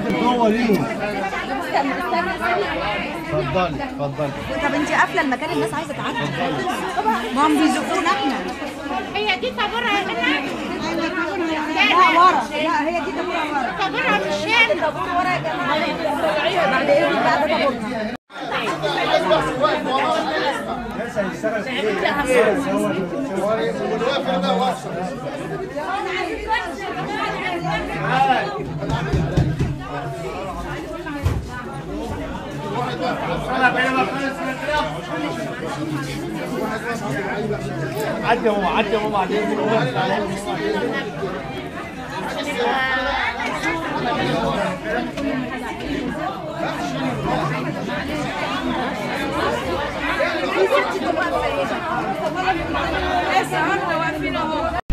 حد جوه ليه اتفضلي اتفضلي طب انت قافله المكان الناس عايزه تعدي ما هم بيزقونا احنا هي دي طابورة يا جماعة لا ورا لا هي دي طابور ورا طابورة في الشارع طابور ورا يا جماعه بعد اذنك بقى ده طابورنا الناس هيشتغل في ايه؟ عدي يا ماما عدي يا ماما عدي لسه واحنا واقفين اهو